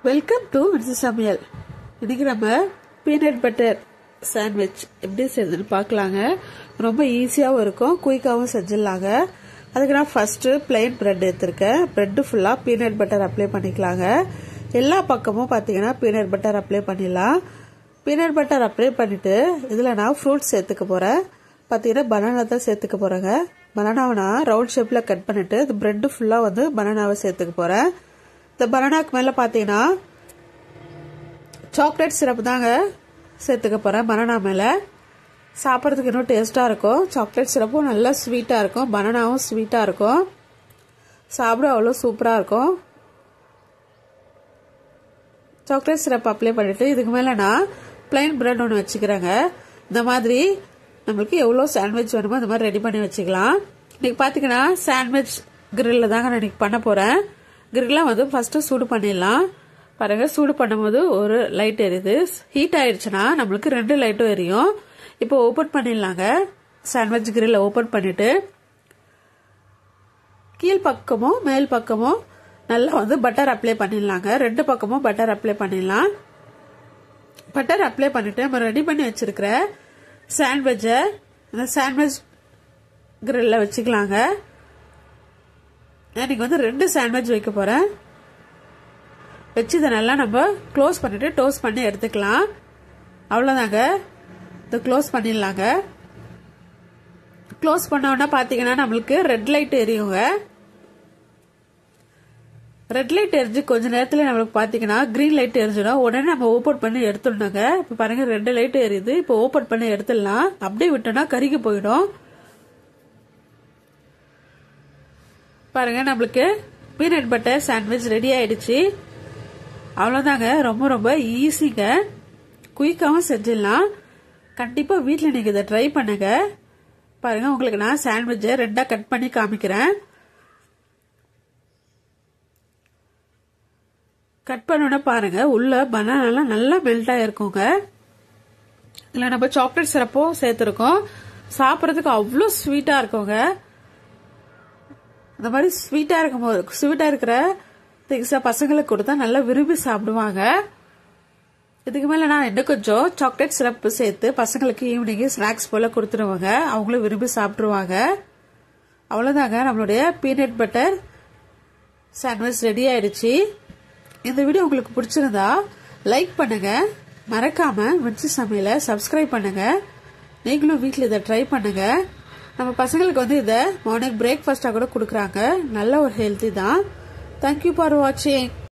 welcome to Mirchi சமையல் இன்னைக்கு நம்ம பீனட் பட்டர் சாண்ட்விச் எப்படி செய்யுதுன்னு பார்க்கலாங்க ரொம்ப ஈஸியாகவும் இருக்கும் குயிக்காகவும் செஞ்சிடலாங்க அதுக்கு நான் ஃபர்ஸ்ட் பிளெயின் பிரெட் எடுத்திருக்கேன் பிரெட்டு ஃபுல்லாக பீனட் பட்டர் அப்ளை பண்ணிக்கலாங்க எல்லா பக்கமும் பார்த்தீங்கன்னா பீனட் பட்டர் அப்ளை பண்ணிடலாம் பீனட் பட்டர் அப்ளை பண்ணிட்டு இதில் நான் ஃப்ரூட்ஸ் சேர்த்துக்க போகிறேன் பார்த்தீங்கன்னா பனானா தான் சேர்த்துக்க போகிறேங்க பனானாவை நான் ரவுண்ட் ஷேப்பில் கட் பண்ணிட்டு இந்த பிரெட்டு ஃபுல்லாக வந்து பனானாவை சேர்த்துக்க போகிறேன் இந்த பனானாக்கு மேலே பார்த்தீங்கன்னா சாக்லேட் சிரப் தாங்க சேர்த்துக்க போகிறேன் பனானா மேலே சாப்பிட்றதுக்கு இன்னும் டேஸ்ட்டாக இருக்கும் சாக்லேட் சிரப்பும் நல்லா ஸ்வீட்டாக இருக்கும் பனானாவும் ஸ்வீட்டாக இருக்கும் சாப்பிட அவ்வளோ சூப்பராக இருக்கும் சாக்லேட் சிரப் அப்ளை பண்ணிவிட்டு இதுக்கு மேலே நான் பிளைன் பிரெட் ஒன்று வச்சுக்கிறேங்க இந்த மாதிரி நம்மளுக்கு எவ்வளோ சாண்ட்விச் வேணுமோ அந்த மாதிரி ரெடி பண்ணி வச்சுக்கலாம் இன்னைக்கு பார்த்தீங்கன்னா சாண்ட்விச் கிரில்ல தாங்க நான் இன்னைக்கு பண்ண போகிறேன் கிரில்லாம் வந்து ஃபஸ்ட்டு சூடு பண்ணிடலாம் பாருங்க சூடு பண்ணும்போது ஒரு லைட் எரியுது ஹீட் ஆயிடுச்சுன்னா நம்மளுக்கு ரெண்டு லைட்டும் எரியும் இப்போ ஓப்பன் பண்ணிடலாங்க சாண்ட்விச் கிரில்ல ஓப்பன் பண்ணிட்டு கீழ் பக்கமும் மேல் பக்கமும் நல்லா வந்து பட்டர் அப்ளை பண்ணிடலாங்க ரெண்டு பக்கமும் பட்டர் அப்ளை பண்ணிடலாம் பட்டர் அப்ளை பண்ணிட்டு நம்ம ரெடி பண்ணி வச்சிருக்கிற சாண்ட்விட்சை அந்த சாண்ட்விச் கிரில்ல வச்சுக்கலாங்க இன்னைக்கு வந்து ரெண்டு சாண்ட்விச் வைக்க போறேன் வச்சு இதை நல்லா நம்ம க்ளோஸ் பண்ணிட்டு டோஸ்ட் பண்ணி எடுத்துக்கலாம் அவ்வளோதாங்க இதை க்ளோஸ் பண்ணிடலாங்க க்ளோஸ் பண்ணோன்னா பார்த்தீங்கன்னா நம்மளுக்கு ரெட் லைட் எரியுங்க ரெட் லைட் எரிஞ்சு கொஞ்ச நேரத்தில் நம்மளுக்கு பார்த்தீங்கன்னா க்ரீன் லைட் எரிஞ்சிடும் உடனே நம்ம ஓப்பன் பண்ணி எடுத்துடணுங்க இப்போ பாருங்க ரெண்டு லைட் எரியுது இப்போ ஓப்பன் பண்ணி எடுத்துடலாம் அப்படியே விட்டோம்னா கருகி போயிடும் பாருங்க நம்மளுக்கு பீனட் பட்டர் சாண்ட்விச் ரெடி ஆயிடுச்சு அவ்வளோதாங்க ரொம்ப ரொம்ப ஈஸிங்க குயிக்காகவும் செஞ்சிடலாம் கண்டிப்பாக வீட்டில் நீங்கள் இதை ட்ரை பண்ணுங்க பாருங்க உங்களுக்கு நான் சாண்ட்விட்சை ரெண்டாக கட் பண்ணி காமிக்கிறேன் கட் பண்ணோட பாருங்க உள்ள பனானாலாம் நல்லா மெல்ட் ஆயிருக்குங்க இதில் நம்ம சாக்லேட் சிரப்பும் சேர்த்துருக்கோம் சாப்பிட்றதுக்கு அவ்வளோ ஸ்வீட்டாக இருக்குங்க இந்த மாதிரி ஸ்வீட்டாக இருக்கும் போது ஸ்வீட்டாக இருக்கிற திங்ஸை பசங்களுக்கு கொடுத்தா நல்லா விரும்பி சாப்பிடுவாங்க இதுக்கு மேலே நான் இன்னும் கொஞ்சம் சாக்லேட் சிரப்பு சேர்த்து பசங்களுக்கு ஈவினிங் ஸ்நாக்ஸ் போல் கொடுத்துருவாங்க அவங்களும் விரும்பி சாப்பிட்ருவாங்க அவ்வளோதாங்க நம்மளுடைய பீனட் பட்டர் சாண்ட்விச் ரெடி ஆயிடுச்சு இந்த வீடியோ உங்களுக்கு பிடிச்சிருந்தா லைக் பண்ணுங்க மறக்காம மிர்ச்சி சமையலை சப்ஸ்கிரைப் பண்ணுங்க நீங்களும் வீட்டில் இதை ட்ரை பண்ணுங்க நம்ம பசங்களுக்கு வந்து இதை மார்னிங் பிரேக்ஃபாஸ்டாக கூட கொடுக்குறாங்க நல்ல ஒரு ஹெல்த்தி தான் தேங்க்யூ ஃபார் வாட்சிங்